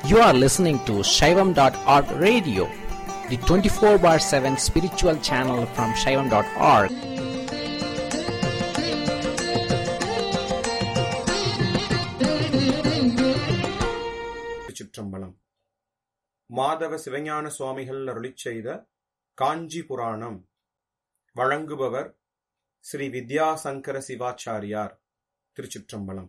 You are listening to Shaivam.org radio, the 24 bar 7 spiritual channel from Shaivam.org. திருச்சிற்றம்பலம் மாதவ சிவஞான சுவாமிகள் அருளிச் செய்த காஞ்சி புராணம் வழங்குபவர் ஸ்ரீ வித்யாசங்கர சிவாச்சாரியார் திருச்சிற்றம்பலம்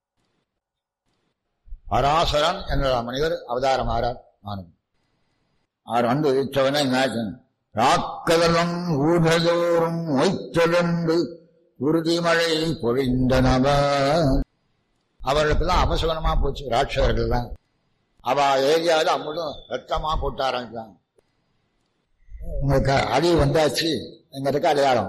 பராசரன் என்ற மனிதர் அவதாரமாறார் ஆனது அவர் வந்து உச்சவன ராக்கதலும் ஊழலோறும் ஒய்த்தொழந்து உறுதிமழை பொழிந்தனவ அவர்களுக்கெல்லாம் அபசகனமா போச்சு ராட்சகர்கள்லாம் அவ ஏரியாவில் அம்மளும் ரத்தமா போட்ட ஆரம்பிச்சாங்க உங்களுக்கு அழிவு வந்தாச்சு எங்க இருக்க அடையாளம்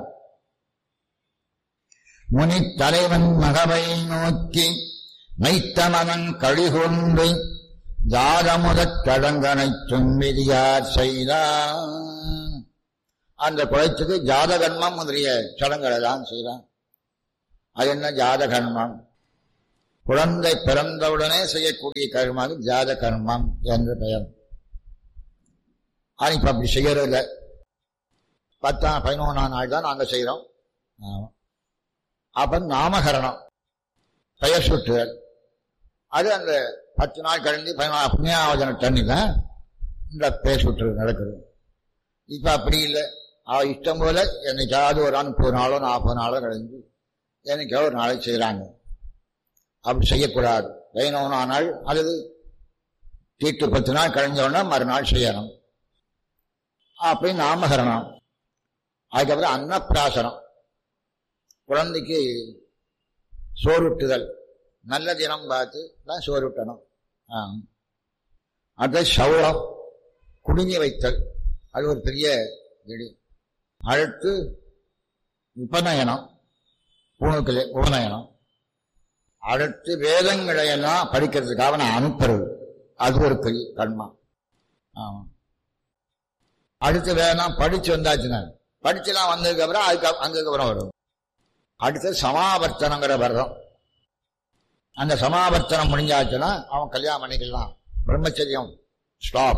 முனி தலைவன் மகவை நோக்கி மைத்தமனன் கழிகொண்டு ஜாதமுதற் கடங்கனை துன்மிதியார் செய்தான் அந்த குழைத்துக்கு ஜாதகன்மம் முதலிய சடங்குகளை தான் செய்தான் அது என்ன ஜாதகன்மம் குழந்தை பிறந்தவுடனே செய்யக்கூடிய கர்மம் ஜாத கர்மம் என்று பெயர் அது இப்ப அப்படி செய்யறதில்ல பத்தாம் பதினொன்றாம் நாள் தான் நாங்க செய்யறோம் ஆமா. அப்ப நாமகரணம் பெயர் சுற்றுதல் அது அந்த பத்து நாள் கழிந்து பதினாறு புண்ணியாவதன தண்ணில இந்த பெயர் சுற்று நடக்குது இப்ப அப்படி இல்லை அவ இஷ்டம் போல என்னைக்காவது ஒரு நாள் முப்பது நாளோ நாற்பது நாளோ கழிஞ்சு என்னைக்கோ ஒரு நாளைக்கு செய்யறாங்க அப்படி செய்யக்கூடாது பதினொன்று நாள் அல்லது தீட்டு பத்து நாள் கழிஞ்சோன்னா மறுநாள் செய்யணும் அப்படி நாமகரணம் அதுக்கப்புறம் அன்னப்பிராசனம் குழந்தைக்கு சோறுட்டுதல் நல்ல தினம் பார்த்து தான் சோறுட்டணும் ஆ. அடுத்தது சௌரம் குடுங்கி வைத்தல் அது ஒரு பெரிய வீடு அடுத்து உபநயனம் பூணுக்களே உபநயனம் அடுத்து வேதங்களை எல்லாம் படிக்கிறதுக்காக நான் அனுப்புறது அது ஒரு பெரிய கர்மா ஆமா அடுத்து வேதம் படிச்சு வந்தாச்சுன்னா படிச்சுலாம் வந்ததுக்கு அப்புறம் அதுக்கு வந்ததுக்கு அப்புறம் வரும் அடுத்து சமாவர்த்தனங்கிற வர்றோம் அந்த சமாவர்த்தனம் முடிஞ்சாச்சுன்னா அவன் கல்யாணம் பண்ணிக்கலாம் பிரம்மச்சரியம் ஸ்டாப்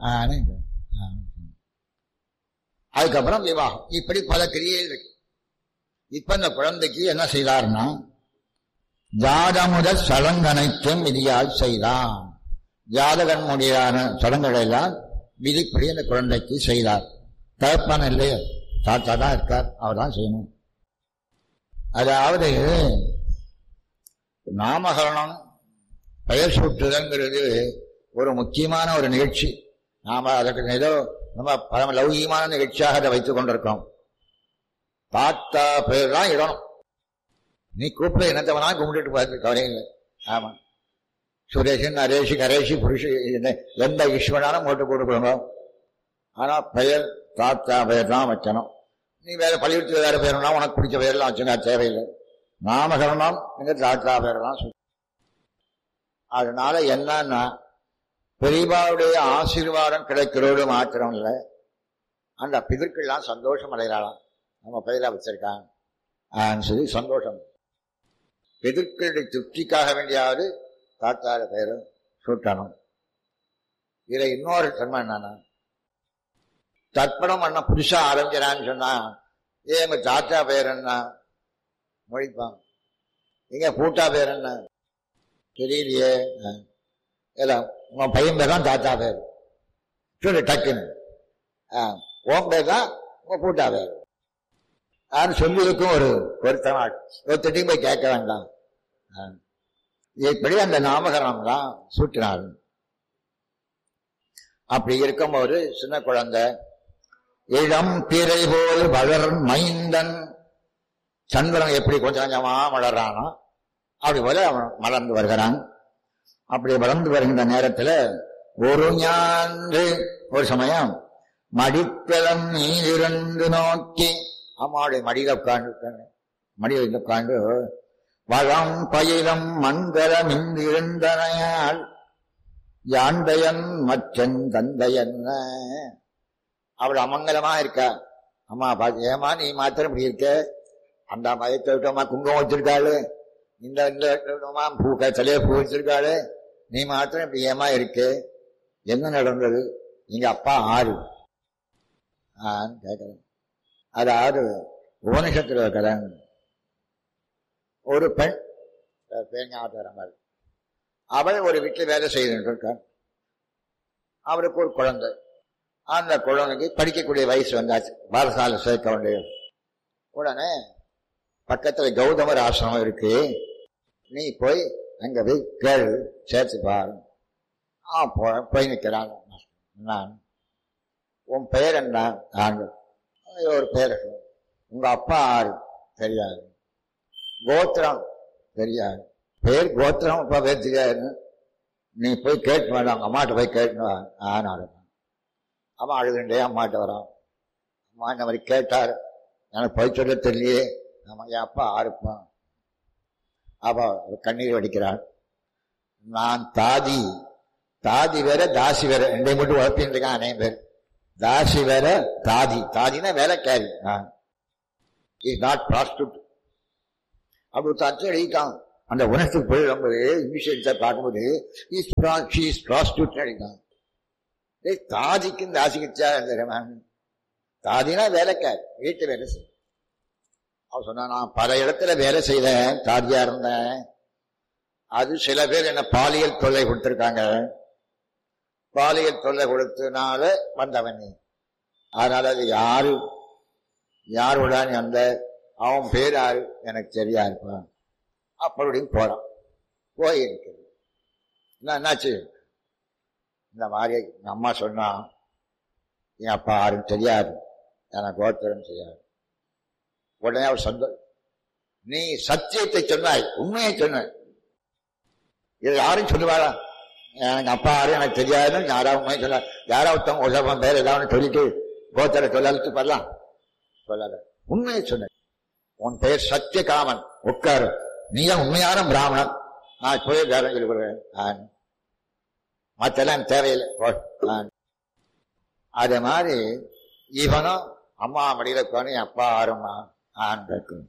அதுக்கப்புறம் விவாகம் இப்படி பல கிரியைகள் இருக்கு இப்ப இந்த குழந்தைக்கு என்ன செய்தார்னா ஜாதமுதல் சடங்கனைத்தும் விதியால் செய்தான் ஜாதகன் முடியான சடங்குகளை எல்லாம் விதிப்படி அந்த குழந்தைக்கு செய்தார் தகப்பான இல்லையே தாத்தா தான் இருக்கார் அவர் தான் செய்யணும் அதாவது நாமகரணம் பெயர் சூட்டுதல்ங்கிறது ஒரு முக்கியமான ஒரு நிகழ்ச்சி நாம அதற்கு ஏதோ நம்ம பரம லௌகிகமான நிகழ்ச்சியாக அதை வைத்துக் கொண்டிருக்கோம் தாத்தா பேர் தான் இடணும் நீ கூப்பிட என்னத்தவனா கும்பிட்டுட்டு பார்த்து கவலை இல்லை ஆமா சுரேஷன் நரேஷ் கரேஷி புருஷ எந்த ஈஸ்வரனாலும் ஓட்டு போட்டுக்கொள்ளுங்க ஆனா பெயர் தாத்தா பெயர் தான் வைக்கணும் நீ வேற பள்ளிக்கூடத்தில் வேற பேருனா உனக்கு பிடிச்ச பேர்லாம் வச்சுங்க தேவையில்லை நாமகரணம் எங்க தாத்தா பேரெல்லாம் சொல்லு அதனால என்னன்னா பெரியவாவுடைய ஆசீர்வாதம் கிடைக்கிறோடு மாத்திரம் இல்லை அந்த பிதற்கெல்லாம் சந்தோஷம் அடைகிறாளாம் நம்ம பெயரா வச்சிருக்காங்க சொல்லி சந்தோஷம் பிதற்களுடைய திருப்திக்காக வேண்டியாவது தாத்தார பெயரும் சூட்டணும் இதுல இன்னொரு தன்மை என்னன்னா தர்ப்பணம் பண்ண புதுசா ஆரம்பிக்கிறான்னு சொன்னா ஏ எங்க தாத்தா பேர் என்ன மொழிப்பான் எங்க பூட்டா பேர் என்ன தெரியலையே இல்ல உங்க பையன் பேர் தான் தாத்தா பேர் சொல்லு டக்குன்னு உன் பேர் தான் உங்க பூட்டா பேர் யாரும் சொல்லியிருக்கும் ஒரு பொருத்தமா ஒருத்தட்டையும் போய் கேட்க வேண்டாம் இப்படி அந்த நாமகரணம் தான் சூட்டினார் அப்படி இருக்கும்போது சின்ன குழந்தை இளம் பிறை போல் வளர் மைந்தன் சந்திரன் எப்படி கொஞ்சம் கொஞ்சமா வளர்றானோ அப்படி போல அவன் வளர்ந்து வருகிறான் அப்படி வளர்ந்து வருகின்ற நேரத்துல ஒரு ஞான்று ஒரு சமயம் மடிப்பிளம் நீரிருந்து நோக்கி அம்மாவுடைய மடியில உட்கார்ந்து மடியில் உட்கார்ந்து வளம் பயிலம் மங்களம் இங்கிருந்தனையால் யாண்டையன் மச்சன் தந்தையன் அவள் அமங்கலமா இருக்கா அம்மா பாத்து ஏமா நீ மாத்திரம் இப்படி இருக்க அந்த பயத்தை விட்டோமா குங்குமம் வச்சிருக்காளு இந்த இந்த விட்டோமா பூ தலைய பூ வச்சிருக்காளு நீ மாத்திரம் இப்படி ஏமா இருக்கே என்ன நடந்தது எங்க அப்பா ஆறு ஆன்னு கேட்கிறேன் அதாவது உபனிஷத்துல இருக்கிறேன் ஒரு பெண் அஹ் பேர் ஞாபகம் வர மாதிரி அவள் ஒரு வீட்டில் வேலை செய்துட்டு இருக்காள் அவருக்கு ஒரு குழந்தை அந்த குழந்தைக்கு படிக்கக்கூடிய வயசு வந்தாச்சு பாரசாலை சேர்க்க வேண்டியது உடனே பக்கத்துல கௌதமர் ஆசிரமம் இருக்கு நீ போய் அங்க போய் கேளு சேர்த்து பாரு ஆ போ போய் நிற்கிறான் நான் உன் பெயர் என்ன நாங்கள் ஒரு பெயர் சொல்லு. உங்க அப்பா ஆறு தெரியாது கோத்திரம் தெரியாது பேர் கோத்திரம் அப்பா பேர் தெரியாது நீ போய் கேட்டு வேண்டாம் அம்மாட்ட போய் கேட்டு ஆனாரு அம்மா அழுதுண்டே அம்மாட்ட வரான் அம்மா இந்த மாதிரி கேட்டார் எனக்கு போய் சொல்ல தெரியலையே நம்ம என் அப்பா ஆறுப்பான் அப்ப அவ கண்ணீர் வடிக்கிறான் நான் தாதி தாதி வேற தாசி வேற ரெண்டையும் மட்டும் உழப்பின்னு இருக்கான் அநேகம் பேர் தாசி வேற தாதி தாதினா வேலைக்காரி இஸ் நாட் ப்ராஸ்டியூட் அப்படி தச்சு எழுதிட்டான் அந்த உணர்த்துக்கு போய் வரும்போது இங்கிலீஷ் பார்க்கும்போது இஸ் இஸ் ப்ராஸ்டியூட் எழுதிட்டான் ஏய் தாதிக்கும் தாசிக்குச்சா தெரியுமா தாதினா வேலைக்காரி வீட்டு வேலை செய்யும் அவன் சொன்னா நான் பல இடத்துல வேலை செய்தேன் தாதியா இருந்தேன் அது சில பேர் என்ன பாலியல் தொல்லை கொடுத்திருக்காங்க பாலியல் தொல்லை கொடுத்தனால வந்தவன் நீ அதனால அது யாரு யாரோட நீ அந்த அவன் பேர் யாரு எனக்கு சரியா இருப்பான் அப்படியும் போறான் போயிருக்கிறது என்ன என்னாச்சு இந்த மாதிரி எங்க அம்மா சொன்னா என் அப்பா யாரும் தெரியாது எனக்கு கோத்திரம் தெரியாது உடனே அவர் சொந்த நீ சத்தியத்தை சொன்னாய் உண்மையை சொன்ன இது யாரும் சொல்லுவாரா எனக்கு அப்பா யாரும் எனக்கு தெரியாதுன்னு யாராவது உண்மையை சொல்ல யாராவது ஒருத்தவங்க உலகம் பேர் ஏதாவது சொல்லிட்டு கோத்திர சொல்லலுக்கு வரலாம் சொல்லல உண்மையை சொன்ன உன் பெயர் சத்தியகாமன் உட்காரு நீ தான் உண்மையான பிராமணன் நான் போய் வேற சொல்லி கொடுக்குறேன் மற்றெல்லாம் எனக்கு தேவையில்லை போ. ஆ. அதே மாதிரி இவனும் அம்மா மடியில உட்காந்து என் அப்பா ஆறுமா ஆண் கேட்கும்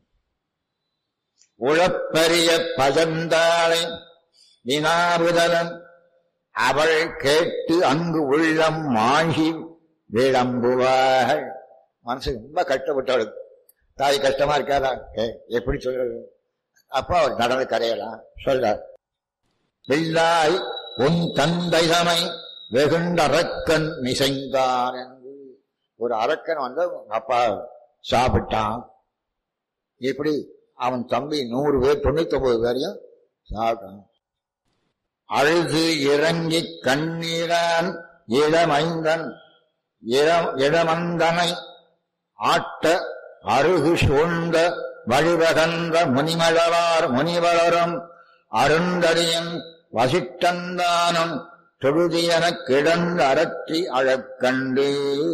உழப்பரிய பதந்தாளை வினாவுதலன் அவள் கேட்டு அங்கு உள்ளம் மாகி விளம்புவாள் மனசு ரொம்ப கஷ்டப்பட்டவள் தாய் கஷ்டமா இருக்காதா ஏ, எப்படி சொல்றது அப்ப அவர் நடந்து கரையலாம் சொல்றார் வெள்ளாய் உன் தந்தை தமை வெகுண்ட அரக்கன் மிசைந்தான் என்று ஒரு அரக்கன் வந்து உங்க அப்பா சாப்பிட்டான் இப்படி அவன் தம்பி நூறு பேர் தொண்ணூத்தி ஒன்பது பேரையும் சாப்பிட்டான் அழுது இறங்கி கண்ணீரான் இளமைந்தன் இளம் இளமந்தனை ஆட்ட அருகு சூழ்ந்த வழிவகன்ற முனிமலரார் முனிவளரும் அருந்தடியன் வசிட்டந்தானும் தொழுதியனக் கிடந்த அரற்றி அழக்கண்டு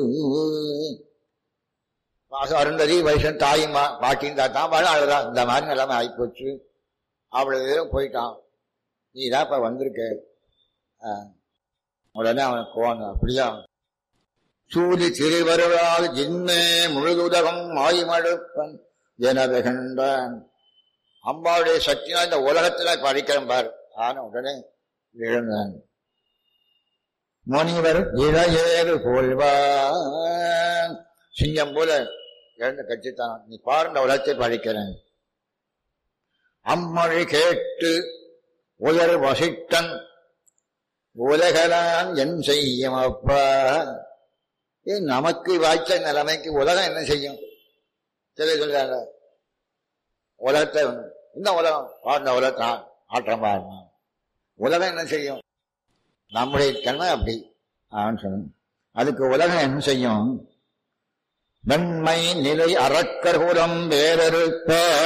வாச அருந்ததி வைசன் தாயும் பா- பாட்டியும் தாத்தான் வாழ அழுதா இந்த மாதிரி நிலைமை ஆயிப்போச்சு அவ்வளவு தூரம் போயிட்டான் நீ தான் இப்ப வந்திருக்க ஆ. உடனே அவனுக்கு கோவம் அப்படியா சூதி திருவருளால் ஜின்மே முழுதுலகம் மாய்மடுப்பன் என வெகுண்டான் அம்பாவுடைய சக்தினா இந்த உலகத்துல படிக்கிறேன் பாரு ஆன உடனே எழுந்தான் முனிவர் இளையேறு போல்வான் சிங்கம் போல எழுந்து கட்சித்தான் நீ பாரு இந்த உலகத்தை படிக்கிறேன் அம்மொழி கேட்டு உயர் வசிட்டன் உலகலாம் என் செய்யும் அப்பா ஏன் நமக்கு வாய்ச்ச நிலைமைக்கு உலகம் என்ன செய்யும் சரி சொல்றாங்க உலகத்தை இந்த உலகம் வாழ்ந்த உலகத்தை ஆட்டம் பாருங்க உலகம் என்ன செய்யும் நம்முடைய தன்மை அப்படி அவன் சொன்ன அதுக்கு உலகம் என்ன செய்யும் நன்மை நிலை அறக்கர்குலம் வேறறுப்ப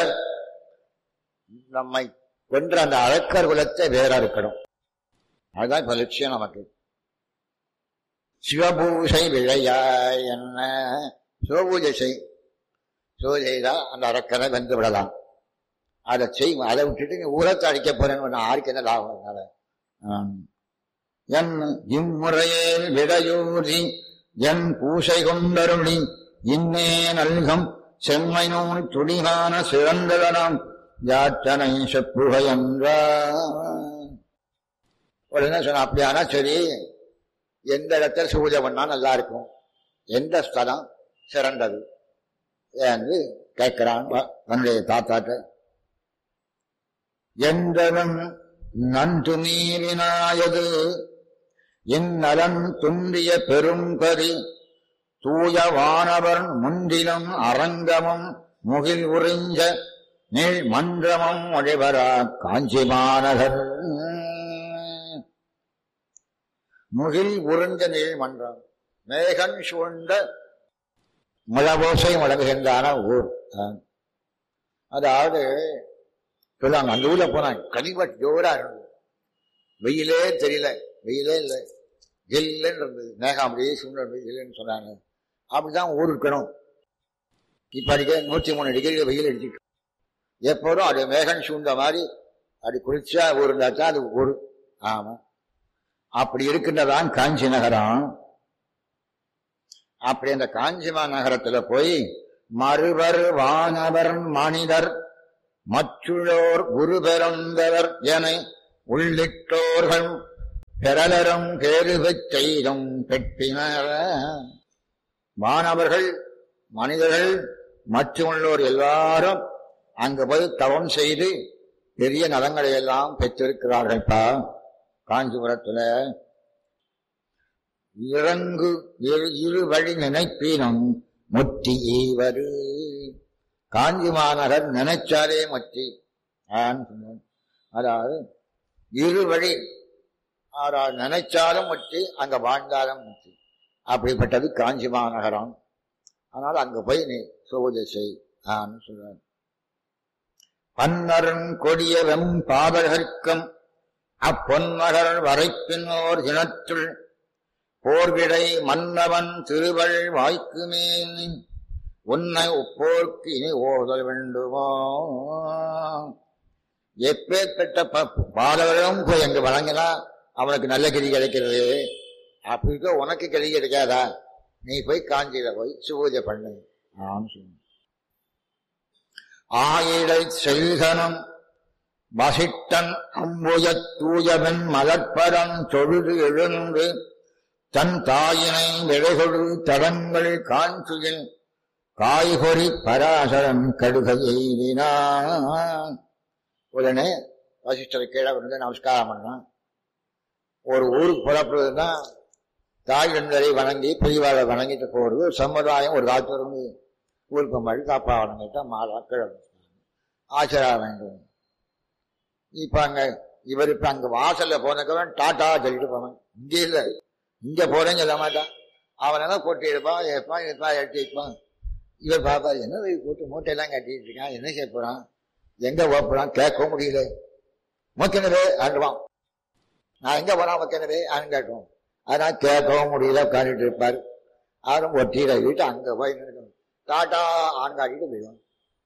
நம்மை கொன்ற அந்த அறக்கர் குலத்தை வேற இருக்கணும் அதுதான் இப்ப லட்சியம் நமக்கு சிவபூசை விழையாய் என்ன சிவபூஜை செய் சிவஜெய்தா அந்த அரக்கரை வென்று விடலாம் அதை செய் அதை விட்டுட்டு நீ ஊரத்தை அடிக்க போறேன்னு யாருக்கு என்ன லாபம் அதனால ஆம். என் இம்முறையே விடையூறி என் பூசை கொண்டருளி இன்னே நல்கம் செம்மை நூல் துடிகான சிறந்ததனம் யாற்றனை செப்புகை என்றார் உடனே சொன்ன அப்படியானா சரி எந்த இடத்துல பூஜை பண்ணா நல்லா இருக்கும் எந்த ஸ்தலம் சிறந்தது என்று கேட்கிறான் வ- தன்னுடைய தாத்தாட்ட எந்தவன் நன்று நீரினாயது இந்நலன் துண்டிய பெரும்பதி தூய வானவர் முன்றிலும் அரங்கமும் முகில் உறிஞ்ச நீள் மன்றமும் ஒழிவரா காஞ்சி மாநகர் முகில் உறிஞ்ச நீள் மன்றம் மேகன் சூழ்ந்த முழவோசை முழங்குகின்றான ஊர் ஆஹ். அதாவது சொல்லுவாங்க அந்த ஊர்ல போனாங்க கனிவட் ஜோரா இருந்தது வெயிலே தெரியல வெயிலே இல்லை ஜில்லுன்னு இருந்தது மேகம் அப்படியே சூழ்நிலை ஜில்லுன்னு சொன்னாங்க அப்படிதான் ஊர் இருக்கணும் இப்ப அடிக்க நூத்தி மூணு டிகிரி வெயில் அடிச்சுட்டு எப்போதும் அது மேகம் சூழ்ந்த மாதிரி அப்படி குளிர்ச்சியா ஊர் இருந்தா தான் அது ஊர் ஆமா அப்படி இருக்கின்றதான் காஞ்சி நகரம் அப்படி அந்த காஞ்சிமா நகரத்துல போய் மறுவர் வானவர் மனிதர் மற்றுள்ளோர் குரு பெறந்தவர் என உள்ளிட்டோர்கள் பெறலரும் பேருபச் செய்தும் பெற்றினர் மாணவர்கள் மனிதர்கள் மற்றுள்ளோர் எல்லாரும் அங்கு போய் தவம் செய்து பெரிய நலங்களை எல்லாம் பெற்றிருக்கிறார்கள்ப்பா காஞ்சிபுரத்துல இறங்கு இரு இரு வழி நினைப்பீனும் முத்தி ஈவரு காஞ்சி மாநகர் நினைச்சாலே முத்தி ஆன்னு சொன்னார். அதாவது இரு வழி ஆறாவது நினைச்சாலும் முத்தி அங்க வாழ்ந்தாலும் முத்தி அப்படிப்பட்டது காஞ்சி மாநகரம் அதனால அங்க போய் நீ சோஜை செய் ஆன்னு சொல்றார் பன்னரும் கொடிய வெம் பாதகர்க்கம் அப்பொன்னகர் வரைப்பின்னோர் இனத்துள் போர்விடை மன்னவன் திருவள் வாய்க்குமேல் உன்னை ஒப்போர்க்கு இனி ஓதல் வேண்டுமோ எப்பேற்பட்ட ப- பாலவரும் போய் அங்கு வழங்கினா அவனுக்கு நல்ல கதி கிடைக்கிறது அப்படி இருக்க உனக்கு கதி கிடைக்காதா நீ போய் காஞ்சியில போய் சுபூஜை பண்ணு ஆம் சொன்னான். ஆயிடை செல்கனம் வசிட்டன் அம்புயத் தூயவன் மலர்ப்பரன் தொழுது எழுந்து தன் தாயினை விடைகொடு தடங்கள் காஞ்சியில் காய்கொறி பராசரம் கடுகை எய்தினான் உடனே வசிஷ்டர் கீழே வந்து நமஸ்காரம் பண்ணான் ஒரு ஊருக்கு புறப்படுறதுன்னா தாய் தந்தரை வணங்கி பெரியவாளை வணங்கிட்டு போறது ஒரு சமுதாயம் ஒரு காலத்துல இருந்து ஊருக்கு மழை காப்பா வணங்கிட்டா மாலா கீழே ஆச்சரா வேண்டும் இப்ப அங்க இவர் இப்ப அங்க வாசல்ல போனக்கவன் டாட்டா சொல்லிட்டு போவான் இங்க இல்ல இங்க போறேன்னு சொல்ல மாட்டான் அவனெல்லாம் கொட்டி எடுப்பான் எடுப்பான் எடுப்பான் எடுத்து வைப்பான் இவர் பாப்பா என்ன இது போட்டு மூட்டையெல்லாம் கட்டிட்டு இருக்கான் என்ன செய்ய போறான் எங்க போறான் கேட்க முடியல மூக்கினவே ஆண்டுவான் நான் எங்க போனா மூக்கினவே ஆண்டு கேட்டோம் அதனால கேட்கவும் முடியல உட்காந்துட்டு இருப்பாரு அவரும் ஒட்டியில வீட்டு அங்க போய் நிற்கணும் டாட்டா ஆண் காட்டிட்டு போயிடுவான்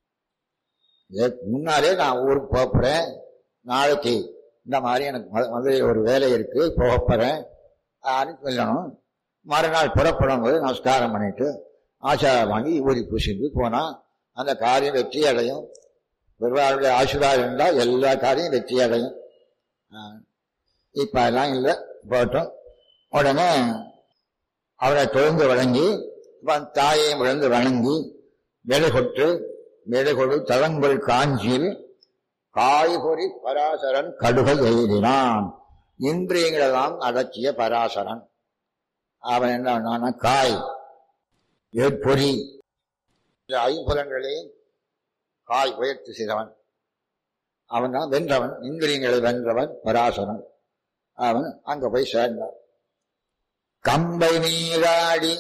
இதற்கு முன்னாலே நான் ஊருக்கு போக போறேன் நாளைக்கு இந்த மாதிரி எனக்கு மது- மதுரையில் ஒரு வேலை இருக்கு போக போறேன் அப்படின்னு சொல்லணும் மறுநாள் புறப்படும் போது நமஸ்காரம் பண்ணிட்டு ஆச்சாரம் வாங்கி ஊதி பூசிட்டு போனா அந்த காரியம் வெற்றி அடையும் பெருவாளுடைய ஆசீர்வாதம் இருந்தால் எல்லா காரியம் வெற்றி அடையும் ஆ. இப்ப அதெல்லாம் இல்லை போட்டோம் உடனே அவரை தொழுந்து வழங்கி இப்ப அந்த தாயையும் விழுந்து வணங்கி வேலை கொட்டு வேலை கொடு தளங்கள் காஞ்சியில் காய்கொறி பராசரன் கடுகை எழுதினான் இந்திரியங்களெல்லாம் அடக்கிய பராசரன் அவன் என்ன பண்ணான்னா காய் ஏற்பொறி இந்த ஐம்புலங்களையும் காய் உயர்த்தி செய்தவன் அவன் தான் வென்றவன் இந்திரியங்களை வென்றவன் பராசரன் அவன் அங்க போய் சேர்ந்தான் கம்பை நீராடி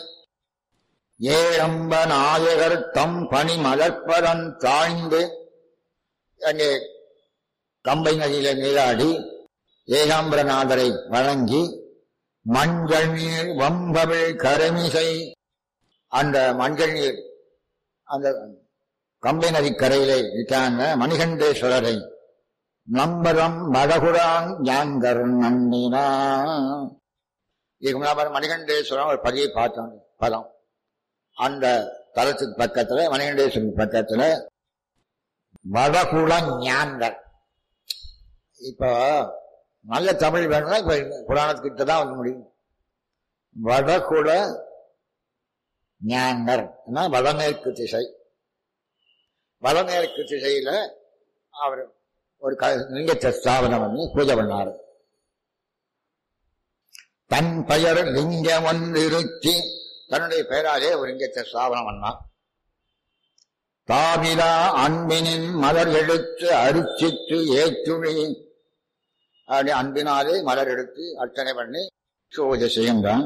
ஏழம்ப நாயகர் தம் பணி மலர்ப்பதன் தாழ்ந்து அங்கே கம்பை நதியில நீராடி ஏகாம்பரநாதரை வணங்கி மஞ்சள் நீர் வம்பவிழ் கரமிசை அந்த மஞ்சள் நீர் அந்த கம்பை நதி கரையிலே விட்டாங்க மணிகண்டேஸ்வரரை நம்பரம் வடகுடாங் யாங்கர் நன்னினா இதுக்கு முன்னாடி மணிகண்டேஸ்வரம் ஒரு பதியை பார்த்தோம் பதம் அந்த தலத்துக்கு பக்கத்துல மணிகண்டேஸ்வரன் பக்கத்துல வடகுள ஞாங்கர் இப்போ நல்ல தமிழ் வேணும்னா இப்ப புராணத்துக்கிட்ட தான் வந்து முடியும் வடகுல ஞானர் வடமேற்கு திசை வடமேற்கு திசையில அவர் ஒரு லிங்கத்தை ஸ்தாபனம் பண்ணி பூஜை பண்ணாரு தன் பெயர் லிங்கம் ஒன்றிருத்தி தன்னுடைய பெயராலே ஒரு லிங்கத்தை ஸ்தாபனம் பண்ணான் தாவிலா அன்பினின் மலர் எடுத்து அரிச்சித்து ஏற்றுழி அப்படி அன்பினாலே மலர் எடுத்து அர்ச்சனை பண்ணி பூஜை செய்கின்றான்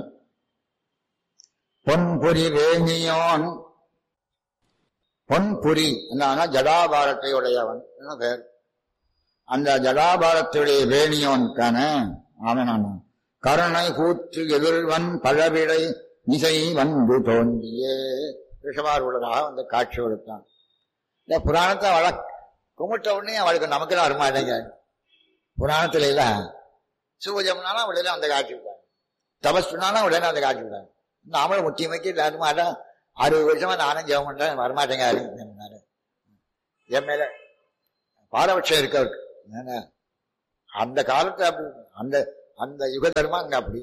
பொன்புரி வேணியோன் பொன்புரி என்ன ஜடாபாரத்தை உடையவன் என்ன பேர் அந்த ஜடாபாரத்துடைய வேணியோன்கான அவன் கருணை கூற்று எதிர்வன் பழவிடை இசை வந்து தோன்றியே ரிஷபார் உள்ளதாக வந்து காட்சி கொடுத்தான் இந்த புராணத்தை அவளை கும்பிட்ட உடனே அவளுக்கு நமக்கு வருமாட்டேங்க புராணத்துல இல்ல சூஜம்னாலும் உடனே அந்த காட்சி விட்டாங்க தபஸ் பண்ணாலும் உடனே அந்த காட்சி விட்டாங்க நாமளும் முக்கியமைக்கு எல்லாரும் மாட்டோம் அறுபது வருஷமா நானும் ஜெபம் பண்றேன் வரமாட்டேங்க யாரும் என் மேல பாரபட்சம் இருக்கு அவருக்கு என்ன? அந்த காலத்துல அப்படி அந்த அந்த யுக தர்மம் அங்க அப்படி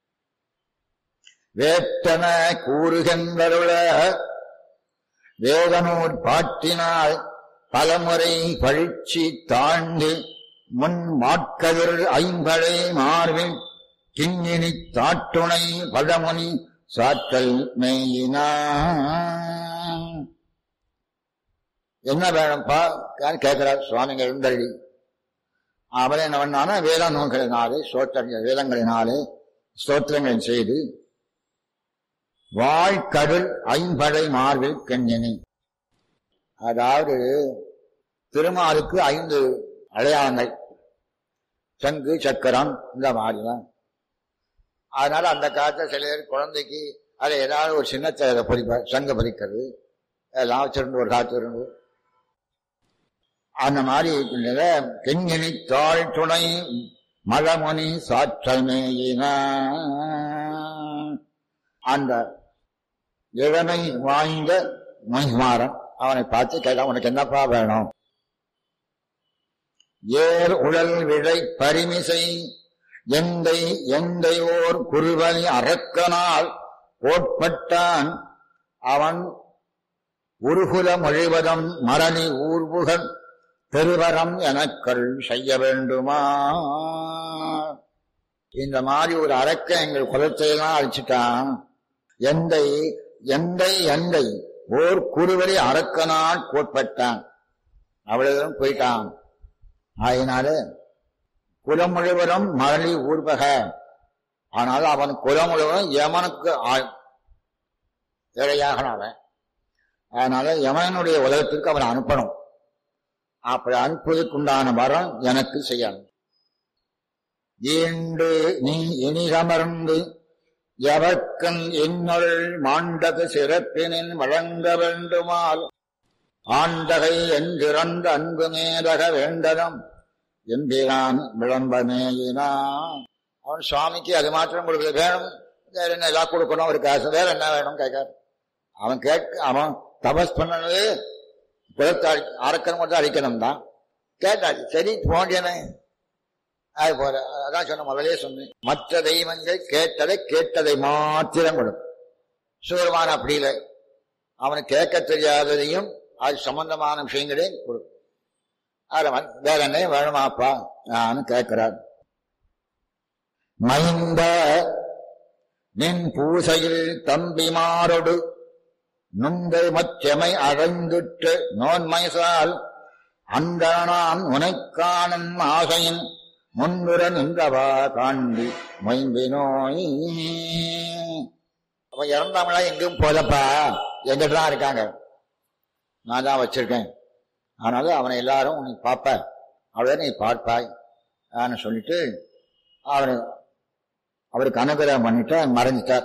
வேட்டன கூறுகின்றருள வேதனூர் பாட்டினால் பலமுறை பழிச்சி தாண்டி முன் மாட்கதிர் ஐம்படை மார்பில் கிங்கினி தாட்டுணை பழமுனி சாற்றல் மேயினான் என்ன வேணும்ப்பா கேட்கிறார் சுவாமிங்க எழுந்தள்ளி அவன் என்ன பண்ணானா வேத நூல்களினாலே ஸ்தோத்திரங்கள் வேதங்களினாலே ஸ்தோத்திரங்களை செய்து வாழ்கடல் ஐம்படை மார்பில் கண்ணினி அதாவது திருமாலுக்கு ஐந்து அடையாளங்கள் சங்கு சக்கரம் இந்த மாதிரிலாம் அதனால அந்த காலத்துல சில பேர் குழந்தைக்கு அதை ஏதாவது ஒரு சின்னத்தை அதை பொறிப்பார் சங்க பதிக்கிறது எல்லாம் வச்சிருந்து ஒரு காலத்து இருந்து அந்த மாதிரி இருக்கின்றத கெங்கினி தாழ் துணை மழமுனி சாற்றமேயின அந்த இளமை வாய்ந்த மகிமாறன் அவனை பார்த்து கேட்டான் உனக்கு என்னப்பா வேணும் ஏர் உழல் விழை பரிமிசை எந்தை எந்தை ஓர் குருவலி அரக்கனால் கோட்பட்டான் அவன் உருகுல மொழிவதம் மரணி ஊர்புகன் பெருவரம் எனக்கள் செய்ய வேண்டுமா இந்த மாதிரி ஒரு அரக்க எங்கள் குலத்தையெல்லாம் அழிச்சிட்டான் எந்தை எந்தை எந்தை ஓர் குருவலி அரக்கனால் கோட்பட்டான் அவ்வளவுதான் போயிட்டான் ஆயினால குலம் முழுவதும் மரளி ஊர்பக ஆனால் அவன் குலம் முழுவதும் யமனுக்கு இரையாகணும் அவன் அதனால யமனுடைய உலகத்திற்கு அவனை அனுப்பணும் அப்படி அனுப்புவதற்குண்டான வரம் எனக்கு செய்யணும் ஈண்டு நீ இனிகமர்ந்து எவர்க்கன் இன்னொரு மாண்டது சிறப்பினின் வழங்க வேண்டுமால் ஆண்டகை என்கிறந்த அன்பு மேலக வேண்டனம் எம்பிரான் விளம்பமேயினான் அவன் சுவாமிக்கு அது மாத்திரம் கொடுக்க வேணும் வேற என்ன எல்லாம் கொடுக்கணும் ஒரு காசு வேற என்ன வேணும் கேட்காரு அவன் கேட்க அவன் தபஸ் பண்ணது குலத்தை அரக்கணும் மட்டும் அழிக்கணும் தான் கேட்டாச்சு சரி போண்டியனே அது போல அதான் சொன்ன முதலே சொன்னேன் மற்ற தெய்வங்கள் கேட்டதை கேட்டதை மாத்திரம் கொடுக்கும் சிவருமான அப்படி இல்லை அவனுக்கு கேட்க தெரியாததையும் அது சம்பந்தமான விஷயங்களையும் கொடுக்கும் அவன் வேற என்ன வேணுமாப்பா நான் கேட்கிறார் மைந்த நின் பூசையில் தம்பிமாரொடு நுங்கை மச்சமை அடைந்துட்டு நோன்மைசால் அந்த நான் உனைக்காணும் ஆசையின் முன்னுர நின்றவா காண்டி மொயம்பினோய் அவன் இறந்தாமலா எங்கும் போதப்பா எங்கிட்ட தான் இருக்காங்க நான் தான் வச்சிருக்கேன் அதனால அவனை எல்லாரும் நீ பார்ப்ப அவளை நீ பார்ப்பாய் ஆன்னு சொல்லிட்டு அவரு அவருக்கு அனுகிரகம் பண்ணிட்டு மறைஞ்சிட்டார்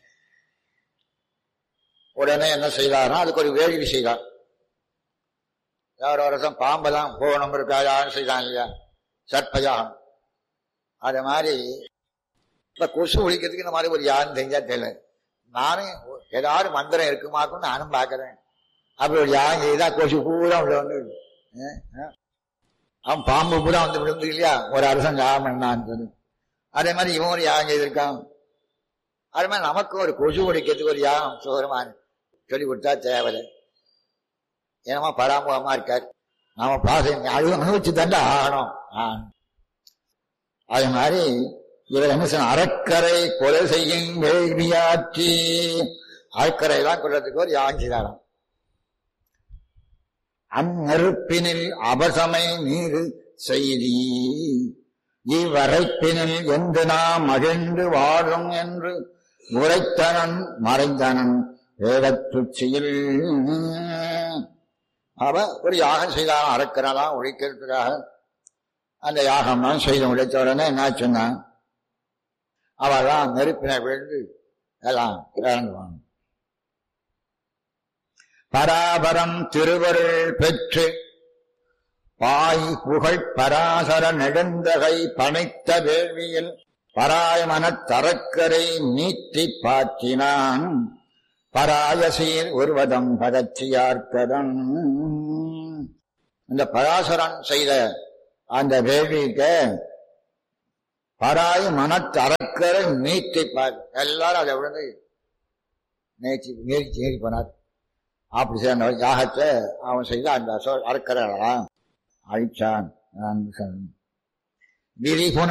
உடனே என்ன செய்தார்னா அதுக்கு ஒரு வேள்வி செய்தார் யார் வருஷம் பாம்பெல்லாம் போகணும் இருக்கா யாரும் செய்தான் இல்லையா சற்பயாகம் அது மாதிரி இப்ப கொசு ஒழிக்கிறதுக்கு இந்த மாதிரி ஒரு யாரும் தெரிஞ்சா தெரியல நானும் ஏதாவது மந்திரம் இருக்குமாக்கும் நானும் பார்க்கிறேன் அப்படி ஒரு யாகம் செய்தா கொசு பூரா உள்ள வந்து அவன் பாம்பு பூரா வந்து விழுந்து இல்லையா ஒரு அரசன் யாகம் பண்ணான்னு சொல்லி அதே மாதிரி இவன் ஒரு யாகம் செய்திருக்கான் அது மாதிரி நமக்கு ஒரு கொசு ஒழிக்கிறதுக்கு ஒரு யாகம் சுகரமான சொல்லி கொடுத்தா தேவையில்லை ஏமா பராமுகமா இருக்கார் நாம பாச அது அனுபவிச்சு தாண்டா ஆகணும் ஆ. அது மாதிரி இவர் என்ன சொன்ன அறக்கரை கொலை செய்யும் வேள்வியாற்றி அறக்கரை எல்லாம் கொள்றதுக்கு ஒரு யாகம் செய்தாராம் அந்நெருப்பினில் அபசமை நீரு செய்தி இவ்வரைப்பினில் எந்த நாம் மகிழ்ந்து வாழும் என்று உரைத்தனன் மறைந்தனன் வேடத்துச்சியில் அவ ஒரு யாகம் செய்தாலும் அறக்கிறலாம் ஒழிக்கிறதுக்காக அந்த யாகம்லாம் செய்து முடித்த உடனே என்ன சொன்னான் அவெல்லாம் நெருப்பினை விழுந்து எல்லாம் இறங்குவாங்க பராபரம் திருவருள் பெற்று பாய் புகழ் பராசர நெடுந்தகை பனைத்த வேள்வியில் பராயமனத் தரக்கரை நீட்டி பாற்றினான் பராயசீர் ஒருவதம் பதற்றியார்க்கதன் இந்த பராசரன் செய்த அந்த வேள்விக்க பராய மனத்தரக்கரை நீட்டி பார் எல்லாரும் அதை விழுந்து நேற்றி நேர்ச்சி ஏறி போனார் அப்படி செய்த யாகத்தை அவன் செய்த அந்த அறக்கரைலாம் அழிச்சான் விரிகுண